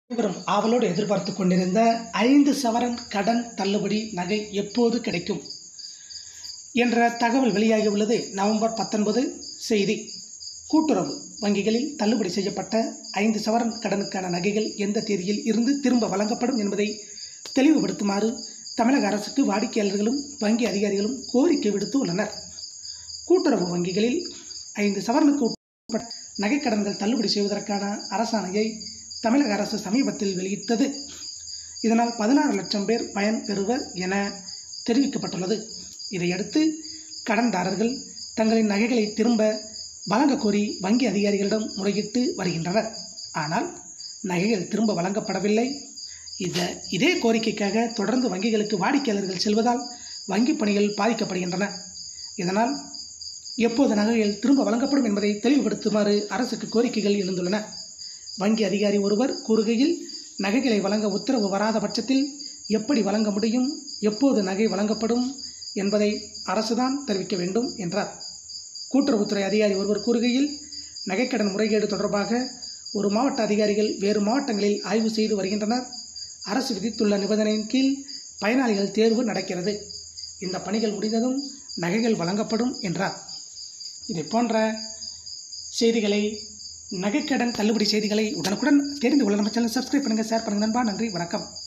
அனைவரும் ஆவலோடு எதிர்பார்த்து கொண்டிருந்த ஐந்து சவரன் கடன் தள்ளுபடி நகை எப்போது கிடைக்கும் என்ற தகவல் வெளியாகியுள்ளது நவம்பர் பத்தொன்பது செய்தி கூட்டுறவு வங்கிகளில் தள்ளுபடி செய்யப்பட்ட ஐந்து சவரன் கடனுக்கான நகைகள் எந்த தேதியில் இருந்து திரும்ப வழங்கப்படும் என்பதை தெளிவுபடுத்துமாறு தமிழக அரசுக்கு வாடிக்கையாளர்களும் வங்கி அதிகாரிகளும் கோரிக்கை விடுத்து உள்ளனர் கூட்டுறவு வங்கிகளில் ஐந்து சவரனுக்கு உட்பட்ட நகைக்கடன்கள் தள்ளுபடி செய்வதற்கான அரசாணையை தமிழக அரசு சமீபத்தில் வெளியிட்டது இதனால் பதினாறு லட்சம் பேர் பயன் பெறுவர் என தெரிவிக்கப்பட்டுள்ளது இதையடுத்து கடன்தாரர்கள் தங்களின் நகைகளை திரும்ப வழங்க கோரி வங்கி அதிகாரிகளிடம் முறையிட்டு வருகின்றனர் ஆனால் நகைகள் திரும்ப வழங்கப்படவில்லை இந்த இதே கோரிக்கைக்காக தொடர்ந்து வங்கிகளுக்கு வாடிக்கையாளர்கள் செல்வதால் வங்கி பணிகள் பாதிக்கப்படுகின்றன இதனால் எப்போது நகைகள் திரும்ப வழங்கப்படும் என்பதை தெளிவுபடுத்துமாறு அரசுக்கு கோரிக்கைகள் எழுந்துள்ளன வங்கி அதிகாரி ஒருவர் கூறுகையில் நகைகளை வழங்க உத்தரவு வராத பட்சத்தில் எப்படி வழங்க முடியும் எப்போது நகை வழங்கப்படும் என்பதை அரசுதான் தெரிவிக்க வேண்டும் என்றார் கூட்டுறவுத்துறை அதிகாரி ஒருவர் கூறுகையில் நகைக்கடன் முறைகேடு தொடர்பாக ஒரு மாவட்ட அதிகாரிகள் வேறு மாவட்டங்களில் ஆய்வு செய்து வருகின்றனர் அரசு விதித்துள்ள நிபந்தனையின் கீழ் பயனாளிகள் தேர்வு நடக்கிறது இந்த பணிகள் முடிந்ததும் நகைகள் வழங்கப்படும் என்றார் இதை போன்ற செய்திகளை நகைக்கடன் தள்ளுபடி செய்திகளை உடனுக்குடன் தெரிந்து கொள்ள நம்ம சேனல் சப்ஸ்கிரைப் பண்ணுங்கள் ஷேர் பண்ணுங்கள் நண்பா நன்றி வணக்கம்